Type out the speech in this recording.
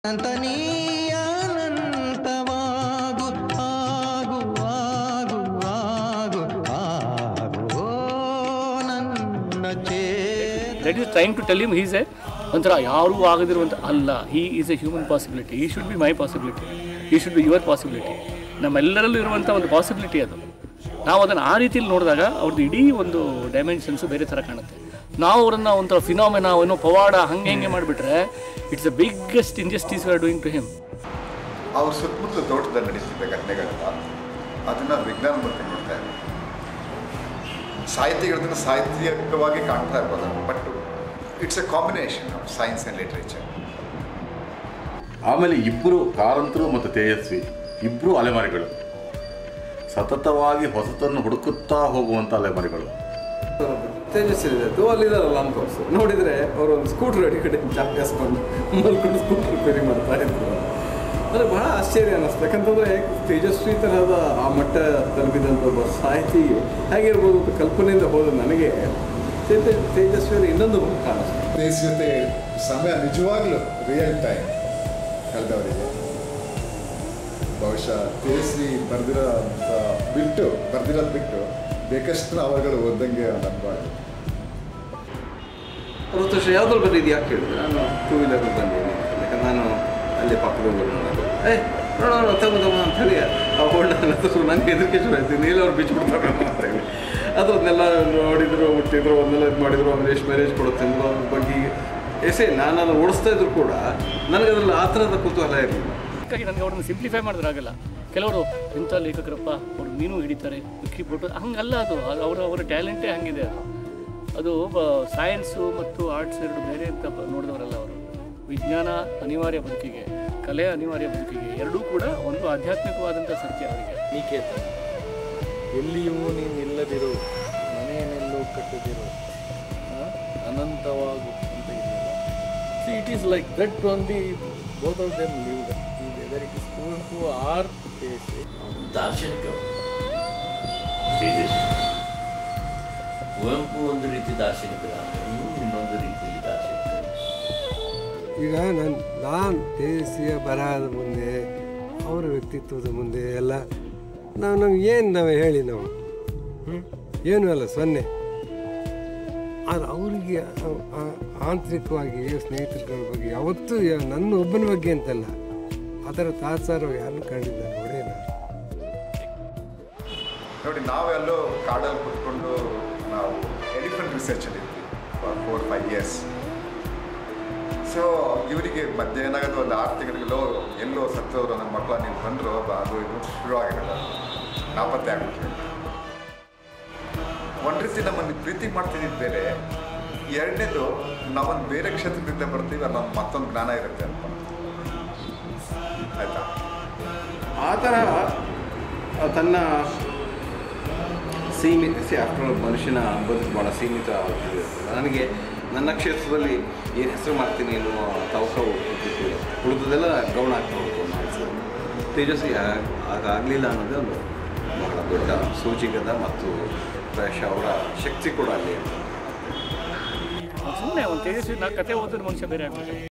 ಅಂತ ನೀನಂತವಾಗು ಆಗು ಆಗು ಆಗು ಆಗು ಓ ನನ್ನ ಚೇ that is trying to tell him he's a ಒಂಥರ ಯಾರೂ ಆಗದಿರುವಂಥ ಅಲ್ಲ he is a human possibility he should be my possibility he should be your possibility ನಮ್ಮೆಲ್ಲರಲ್ಲೂ ಇರುವಂಥ ಒಂದು ಪಾಸಿಬಿಲಿಟಿ ಅದು ನಾವು ಅದನ್ನು ಆ ರೀತಿಯಲ್ಲಿ ನೋಡಿದಾಗ ಅವ್ರದ್ದು ಇಡೀ ಒಂದು ಡೈಮೆನ್ಷನ್ಸು ಬೇರೆ ಥರ ಕಾಣುತ್ತೆ ನಾವು ಅವರನ್ನು ಒಂಥರ ಫಿನಾಮಿನ ಏನೋ ಪವಾಡ ಹಂಗೆ ಹೆಂಗೆ ಮಾಡಿಬಿಟ್ರೆ it's the biggest injustice are doing to him ಅವ್ರ ಸುತ್ತಮುತ್ತಲು ತೋಟದಲ್ಲಿ ನಡೀತಿದ್ದ ಘಟನೆಗಳನ್ನ ಅದನ್ನ ವಿಜ್ಞಾನ ಬಗ್ಗೆ ನೋಡ್ತಾ ಇದ್ದಾರೆ ಸಾಹಿತಿಗಳನ್ನ ಸಾಹಿತ್ಯಿಕವಾಗಿ ಕಾಣ್ತಾ ಇರ್ಬೋದು but it's a combination of science and literature ಆಮೇಲೆ ಇಬ್ಬರು ಕಾರಂತರು ಮತ್ತು ತೇಜಸ್ವಿ ಇಬ್ಬರು ಅಲೆಮಾರಿಗಳು ಸತತವಾಗಿ ಹೊಸತನ್ನು ಹುಡುಕುತ್ತಾ ಹೋಗುವಂಥ ಅಲೆಮಾರಿಗಳು ತೇಜಸ್ವಿ ಇದೆ ಅಲ್ಲಿದಾರಲ್ಲ ಅನ್ಕೋಸ್ ನೋಡಿದರೆ ಅವರು ಒಂದು ಸ್ಕೂಟ್ರ್ ಅಡಿ ಕಡೆ ಚಾಪಿಸ್ಕೊಂಡು ಮಲ್ಕೊಂಡು ಸ್ಕೂಟ್ರ್ ರಿಪೇರಿ ಮಾಡ್ತಾ ಇದ್ರು ಅಂದರೆ ಬಹಳ ಆಶ್ಚರ್ಯ ಅನ್ನಿಸ್ತು ಯಾಕಂತಂದರೆ ತೇಜಸ್ವಿ ತರಹದ ಆ ಮಟ್ಟ ತಲುಪಿದಂಥ ಒಬ್ಬ ಸಾಹಿತಿ ಹೇಗಿರ್ಬೋದು ಅಂತ ಕಲ್ಪನೆಯಿಂದ ಹೋದ ನನಗೆ ತೇಜ ತೇಜಸ್ವಿಯಲ್ಲಿ ಇನ್ನೊಂದು ಮುಖ ಕಾಣಿಸ್ತು ದೇಶ ಜೊತೆ ಸಮಯ ನಿಜವಾಗ್ಲೂ ರಿಯಲ್ ಟೈಮ್ ಕಳೆದವರಿಗೆ ಬಹುಶಃ ತೇಜಸ್ವಿ ಬರೆದಿರೋ ಬಿಟ್ಟು ಬರೆದಿರೋದು ಬಿಟ್ಟು ಬೇಕಷ್ಟು ಅವರುಗಳು ಓದಂಗೆ ಒಂದು ಅನುಭವ ಇದೆ. ಅರವತ್ತು ವರ್ಷ ಯಾವ್ದ್ರಲ್ಲಿ ಬಂದಿದ್ದು ಯಾಕೆ ಹೇಳಿದ್ರೆ ನಾನು ಟೂ ವೀಲರ್ ಬಂದಿದ್ದೀನಿ ಯಾಕಂದ್ರೆ ನಾನು ಅಲ್ಲೇ ಪಕ್ಕದ ನೋಡೋದು ಏ ನೋಡೋಣ ತಮ್ಮ ತಮ್ಮ ಅಂತ ಹೇಳಿ ಆ ಹೋಲ್ಡ್ ನನಗೆ ಹೆದರಿಕೆ ಶುರು ಆಯ್ತು ನೀಲ್ ಅವ್ರು ಬಿಚ್ಚಿಬಿಡ್ತಾರೆ ಅಂತ ಹೇಳಿ ಅದ್ರನ್ನೆಲ್ಲ ನೋಡಿದ್ರು ಮುಟ್ಟಿದ್ರು ಒಂದೆಲ್ಲ ಇದು ಮಾಡಿದ್ರು ಆಮೇಲೆ ಎಷ್ಟು ಮ್ಯಾರೇಜ್ ಕೊಡುತ್ತೆ ಅಂದ್ರು ಅದ್ರ ಬಗ್ಗೆ ಎಸೆ ನಾನು ಅದನ್ನು ಓಡಿಸ್ತಾ ಇದ್ರು ಕೂಡ ನನಗೆ ಅದ್ರಲ್ಲಿ ಆ ಥರದ ಕುತೂಹಲ ಇರಲಿಲ್ಲ ಹಾಗಾಗಿ ನನಗೆ ಅವ್ರನ್ನ ಸಿಂಪ್ಲಿಫೈ ಮಾಡಿದ್ರಾಗಲ್ಲ ಕೆಲವರು ಇಂಥ ಲೇಖಕರಪ್ಪ ಅವ್ರು ಮೀನು ಹಿಡಿತಾರೆ ಉಕ್ಕಿ ಫೋಟೋ ಹಂಗಲ್ಲ ಅದು ಅದು ಅವರ ಅವರ ಟ್ಯಾಲೆಂಟೇ ಹಂಗಿದೆ ಅದು ಅದು ಸೈನ್ಸು ಮತ್ತು ಆರ್ಟ್ಸ್ ಎರಡು ಬೇರೆ ಅಂತ ಬ- ನೋಡಿದವರಲ್ಲ ಅವರು ವಿಜ್ಞಾನ ಅನಿವಾರ್ಯ ಬದುಕಿಗೆ ಕಲೆ ಅನಿವಾರ್ಯ ಬದುಕಿಗೆ ಎರಡೂ ಕೂಡ ಒಂದು ಆಧ್ಯಾತ್ಮಿಕವಾದಂಥ ಸತ್ಯ ಅವರಿಗೆ ನಿಕೇತ ಎಲ್ಲಿಯೂ ನೀನು ಇಲ್ಲದಿರು ಮನೆಯನ್ನೆಲ್ಲೂ ಕಟ್ಟದಿರು ಆ? ಅನಂತವಾಗು ಅಂತ ಇದೆಯಲ್ಲ see it is like that only both of them live whether it is Kuvempu or ದಾರ್ಶನಿಕ ತೇಜಸ್ವಿ ಕುವೆಂಪು ಒಂದು ರೀತಿ ದಾರ್ಶನಿಕರಾದ ಇವರು ಇನ್ನೊಂದು ರೀತಿಯಲ್ಲಿ ದಾರ್ಶನಿಕರು ಈಗ ನಾನು ನಾನು ದೇಶೀಯ ಬರಹದ ಮುಂದೆ ಅವರ ವ್ಯಕ್ತಿತ್ವದ ಮುಂದೆ ಎಲ್ಲ ನಾವು ನಮ್ಗೆ ಏನು ನಾವು ಹೇಳಿ ನಾವು ಹ್ಮ್? ಏನೂ ಅಲ್ಲ ಸೊನ್ನೆ ಆದರೆ ಅವರಿಗೆ ಆ- ಆ- ಆಂತರಿಕವಾಗಿ ಸ್ನೇಹಿತರ ಬಗ್ಗೆ ಯಾವತ್ತೂ ಯಾ- ನನ್ನ ಒಬ್ಬನ ಬಗ್ಗೆ ಅಂತಲ್ಲ ಅದರ ತಾತ್ಸಾರ ಯಾರನ್ನು ಕಂಡಿದ್ದಾರೆ ನೋಡೇ ನಾನು ನೋಡಿ ನಾವೆಲ್ಲೋ ಕಾಡಲ್ಲಿ ಕುತ್ಕೊಂಡು ನಾವು ಎಲಿಫೆಂಟ್ ರಿಸರ್ಚಲ್ಲಿ ಇದ್ವಿ ಫೋರ್ ಫೈವ್ ಇಯರ್ಸ್ ಸೊ ಇವರಿಗೆ ಮಧ್ಯೆ ಏನಾಗೋದು ಒಂದು ಆರು ತಿಂಗಳಿಗೆಲ್ಲೋ ಎಲ್ಲೋ ಸತ್ತೋರು ನನ್ನ ಮಕ್ಕಳ ನೀವು ಬಂದರು ಅದು ಇದು ಶುರು ಆಗಿರೋದು ನಾಪತ್ತೆ ಆಗ್ಬಿಟ್ರು ಒಂದು ರೀತಿ ನಮ್ಮನ್ನು ಪ್ರೀತಿ ಮಾಡ್ತಿದ್ದಿದ್ದು ಬೇರೆ ಎರಡನೇದು ನಾವೊಂದು ಬೇರೆ ಕ್ಷೇತ್ರದಿಂದ ಬರ್ತೀವಿ ಅಲ್ಲಿ ನಮ್ಗೆ ಮತ್ತೊಂದು ಜ್ಞಾನ ಇರುತ್ತೆ ಅಂತ ಆಯ್ತಾ ಆ ತರಹ ಆ ತನ್ನ ಸೀಮಿತ ಸಿ ಆಫ್ಟರ್ ಮನುಷ್ಯನ ಬದುಕು ಭಾಳ ಸೀಮಿತ ಇರ್ತದೆ. ನನಗೆ ನನ್ನ ಕ್ಷೇತ್ರದಲ್ಲಿ ಏನು ಹೆಸರು ಮಾಡ್ತೀನಿ ಅನ್ನುವ ತವಕ ಉಳಿದಿತ್ತು ಉಳಿದದೆಲ್ಲ ಗೌಣ ಆಗ್ತಾ ಹೋಗ್ತು ಅನ್ನೋ ಅನ್ಸುತ್ತೆ. ತೇಜಸ್ವಿ ಅದಾಗಲಿಲ್ಲ ಅನ್ನೋದೇ ಒಂದು ಬಹಳ ದೊಡ್ಡ ಸೂಚಿಗದ ಮತ್ತು ಪ್ರಾಯಶಃ ಅವರ ಶಕ್ತಿ ಕೂಡ ಅಲ್ಲಿ ಅಂತ ಸುಮ್ಮನೆ ಒಂದು ತೇಜಸ್ವಿ ನಾ ಕತೆ ಓದಿದ ಮನುಷ್ಯ ಬೇರೆ ಆಗ್ಬಿಟ್ಟು